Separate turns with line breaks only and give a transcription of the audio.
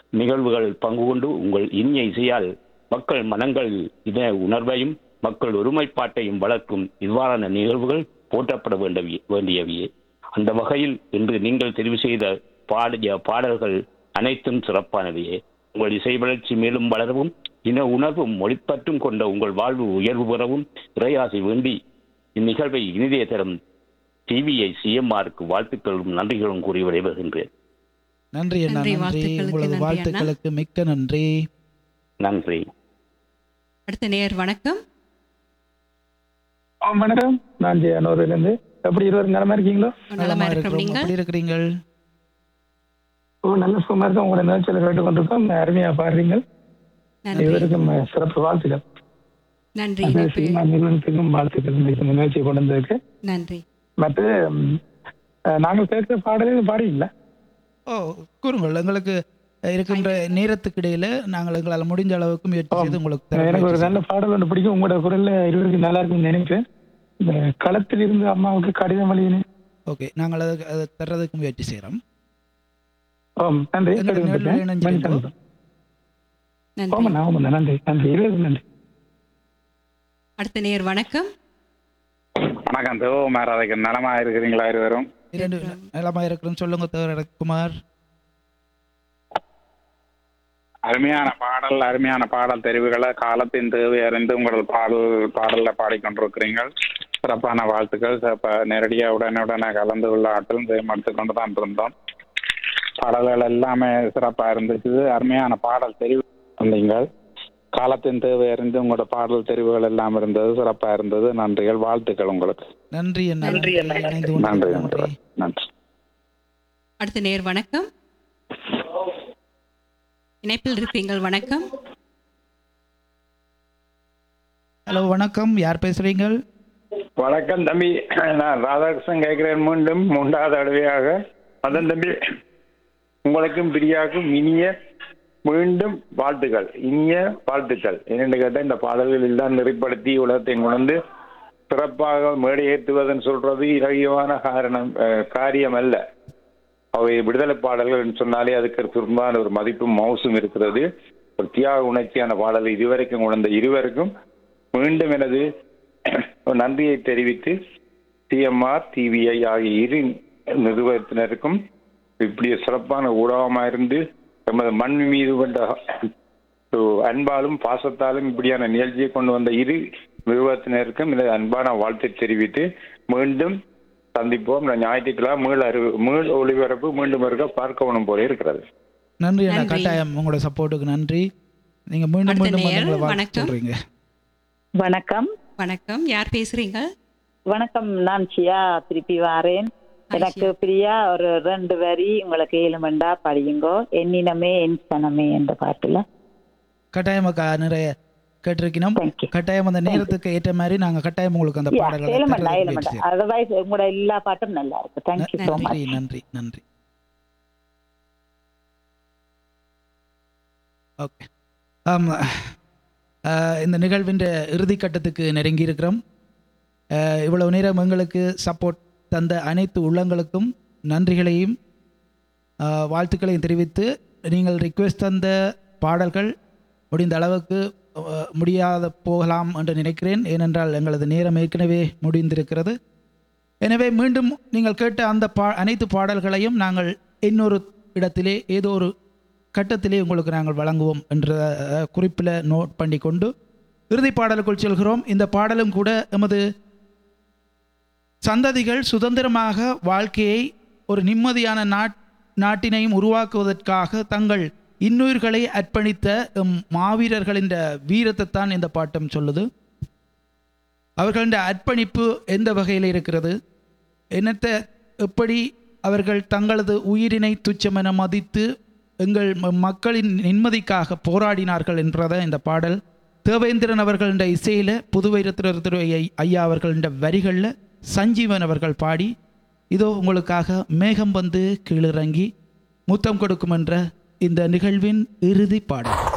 நிகழ்வுகள் பங்கு கொண்டு உங்கள் இனிய இசையால் மக்கள் மனங்கள் இன உணர்வையும் மக்கள் ஒருமைப்பாட்டையும் வளர்க்கும் இவ்வாறான நிகழ்வுகள் போற்றப்பட வேண்டிய வேண்டியவையே அந்த வகையில் இன்று நீங்கள் தெரிவு செய்த பாடிய பாடல்கள் அனைத்தும் சிறப்பானவையே உங்கள் இசை வளர்ச்சி மேலும் வளரவும் இன உணர்வும் மொழிப்பற்றும் கொண்ட உங்கள் வாழ்வு உயர்வு பெறவும் இறையாசை வேண்டி இந்நிகழ்வை இனிதே தரும் டிவிஐ சிஎம்ஆருக்கு வாழ்த்துக்களும் நன்றிகளும் கூறி விடைபெறுகின்றேன்
நன்றி அண்ணா
நன்றி,
நன்றி
வாழ்த்துக்களுக்கு
உங்களது
நன்றி,
வாழ்த்துக்களுக்கு மிக்க நன்றி
நன்றி
அடுத்த நேயர் வணக்கம்
ஆ, வணக்கம் நான் ஜெயனூர்லேருந்து எப்படி இருவரும் நலமா இருக்கீங்களோ
நலமா
நலமா
இருக்கிறோம்
இருக்கிறோம்
நீங்கள்
எப்படி இருக்கிறீங்கள்
ஓ நல்ல சும்மா இருக்கும் உங்களோட நிகழ்ச்சியில் கேட்டு கொண்டிருக்கோம் அருமையா பாடுறீங்க
நன்றி
இவருக்கும் அஹ், சிறப்பு வாழ்த்துக்கள்
நன்றி
அந்த
இணைப்பு
சினிமா நிறுவனத்துக்கும் வாழ்த்துக்கள் இந்த நிகழ்ச்சியை கொண்டு வந்ததுக்கு
நன்றி
மற்ற ம், அஹ், நாங்கள் கேட்கிற பாடலையும் பாடியில்ல
ஓ கூறுங்கள் எங்களுக்கு இருக்கின்ற நேரத்துக்கு இடையில நாங்கள் எங்களால் முடிஞ்ச அளவுக்கு முயற்சி செய்து உங்களுக்கு தர
எனக்கு ஒரு
முயற்சி
நல்ல பாடல் ஒன்று பிடிக்கும் உங்களோட குரல்ல இருவருக்கு நல்லா இருக்கும்னு நினைக்கிறேன் இந்த களத்தில் இருந்து அம்மாவுக்கு கடிதம் வழியினு
ஓகே நாங்கள் அதை அதை தர்றதுக்கு முயற்சி செய்கிறோம்
ஓம் நன்றி
எங்களோட
கேட்டு
நேரில்
கொண்டிருக்கேன்.
இணைஞ்சிருக்கோம்.
மணி தந்தம்.
நன்றி
ஓமண்ணா ஓமண்ணா நன்றி நன்றி இருவருக்கு நன்றி
அடுத்த நேயர் வணக்கம்
வணக்கம் தேவகுமார் அதுக்கு நலமா இருக்கிறீங்களா இருவரும்
இரண்டு நலமாக இருக்கிறோம் சொல்லுங்க தவிர குமார்
அருமையான பாடல் அருமையான பாடல் தெரிவுகளை காலத்தின் தேவை அறிந்து உங்கள் பாடல் பாடல்ல பாடிக்கொண்டிருக்கிறீர்கள் சிறப்பான வாழ்த்துக்கள் சிறப்ப நேரடியாக உடனுடனே கலந்து கொள்ள ஆற்றலும் தேர்ந்தெடுத்து கொண்டு தான் இருந்தோம் பாடல்கள் எல்லாமே சிறப்பா இருந்துச்சு அருமையான பாடல் தெரிவு வந்தீங்கள் காலத்தின் தேவை அறிந்து உங்களோட பாடல் தெரிவுகள் எல்லாம் இருந்தது சிறப்பா இருந்தது நன்றிகள் வாழ்த்துக்கள் உங்களுக்கு
நன்றி அண்ணா
நன்றி அண்ணா.
இணைந்து
நன்றி
கொண்டதற்கு
நன்றி
நன்றி
நன்றி
அடுத்த நேயர் வணக்கம் இணைப்பில் இருப்பீங்கள் வணக்கம்
ஹலோ வணக்கம் யார் பேசுறீங்கள்
வணக்கம் தம்பி நான் ராதாகிருஷ்ணன் கேட்கிறேன் மீண்டும் மூன்றாவது தடவையாக மதன் தம்பி உங்களுக்கும் பிரியாவுக்கும் இனிய மீண்டும் வாழ்த்துக்கள் இனிய வாழ்த்துக்கள் என்னென்னு கேட்டால் இந்த பாடல்கள் எல்லாம் நெறிப்படுத்தி உலகத்தை கொண்டு சிறப்பாக மேடை ஏற்றுவதுன்னு சொல்றது இலகியமான காரணம் அஹ், காரியம் அல்ல அவை விடுதலை பாடல்கள் என்று சொன்னாலே அதுக்கு சுருமான ஒரு மதிப்பும் மவுசும் இருக்கிறது ஒரு தியாக உணர்ச்சியான பாடல் இதுவரைக்கும் உணர்ந்த இருவருக்கும் மீண்டும் எனது ஒரு நன்றியை தெரிவித்து சிஎம்ஆர் டிவிஐ ஆகிய இரு நிறுவனத்தினருக்கும் இப்படி சிறப்பான ஊடகமாக இருந்து நமது மண் மீது கொண்ட ஒரு அன்பாலும் பாசத்தாலும் இப்படியான நிகழ்ச்சியை கொண்டு வந்த இரு நிறுவனத்தினருக்கும் எனது அன்பான வாழ்த்தை தெரிவித்து மீண்டும் சந்திப்போம் நான் ஞாயிற்றுக்கிழமை மீள் அறிவு மீள் ஒளிபரப்பு மீண்டும் இருக்க பார்க்கணும் போல இருக்கிறது
நன்றி அண்ணா
நன்றி.
கட்டாயம் உங்களோட சப்போர்ட்டுக்கு நன்றி நீங்க மீண்டும்
அடுத்த
மீண்டும் வந்து
நேயர்,
எங்களை வாழ்த்து
வணக்கம்.
சொல்றீங்க
வணக்கம்
வணக்கம் யார் பேசுறீங்க
வணக்கம் நான் சியா திருப்பி வாரேன் எனக்கு பிரியா ஒரு ரெண்டு வரி உங்களுக்கு ஏழுமண்டா படியுங்கோ எண்ணினமே என் சனமே என்ற பாட்டுல
கட்டாயம் அக்கா நிறைய கேட்டிருக்கணும்
Thank you.
கட்டாயம் அந்த நேரத்துக்கு ஏற்ற மாதிரி நாங்க கட்டாயம் உங்களுக்கு அந்த பாடல்களை
ஏழுமண்டா
தர்றதுக்கு
ஏழுமண்டா
முயற்சி செய்றோம்.
அதர்வைஸ் உங்களோட எல்லா பாட்டும் நல்லா இருக்கு தேங்க்யூ ஸோ
நன்றி
மச்
நன்றி நன்றி ஓகே ஆம் அஹ், இந்த நிகழ்வின் இறுதி கட்டத்துக்கு நெருங்கி இருக்கிறோம் அஹ், இவ்வளவு நேரம் எங்களுக்கு சப்போர்ட் தந்த அனைத்து உள்ளங்களுக்கும் நன்றிகளையும் அஹ், வாழ்த்துக்களையும் தெரிவித்து நீங்கள் ரிக்வெஸ்ட் தந்த பாடல்கள் முடிந்த அளவுக்கு அஹ், முடியாத போகலாம் என்று நினைக்கிறேன் ஏனென்றால் எங்களது நேரம் ஏற்கனவே முடிந்திருக்கிறது எனவே மீண்டும் நீங்கள் கேட்ட அந்த பா அனைத்து பாடல்களையும் நாங்கள் இன்னொரு இடத்திலே ஏதோ ஒரு கட்டத்திலே உங்களுக்கு நாங்கள் வழங்குவோம் என்ற அஹ், குறிப்பில் நோட் பண்ணி கொண்டு இறுதி பாடலுக்குள் செல்கிறோம் இந்த பாடலும் கூட எமது சந்ததிகள் சுதந்திரமாக வாழ்க்கையை ஒரு நிம்மதியான நாட் நாட்டினையும் உருவாக்குவதற்காக தங்கள் இன்னுயிர்களை அர்ப்பணித்த எம் மாவீரர்களின் வீரத்தை தான் இந்த பாட்டம் சொல்லுது அவர்களின் அர்ப்பணிப்பு எந்த வகையில் இருக்கிறது என்னத்தை எப்படி அவர்கள் தங்களது உயிரினை துச்சமென மதித்து எங்கள் ம- மக்களின் நிம்மதிக்காக போராடினார்கள் என்றதை இந்த பாடல் தேவேந்திரன் அவர்களின் இசையில் புதுவை ரத்னத்துறை ஐயா அவர்களின் வரிகளில் சஞ்சீவன் அவர்கள் பாடி இதோ உங்களுக்காக மேகம் வந்து கீழிறங்கி முத்தம் கொடுக்கும் என்ற இந்த நிகழ்வின் இறுதி பாடல்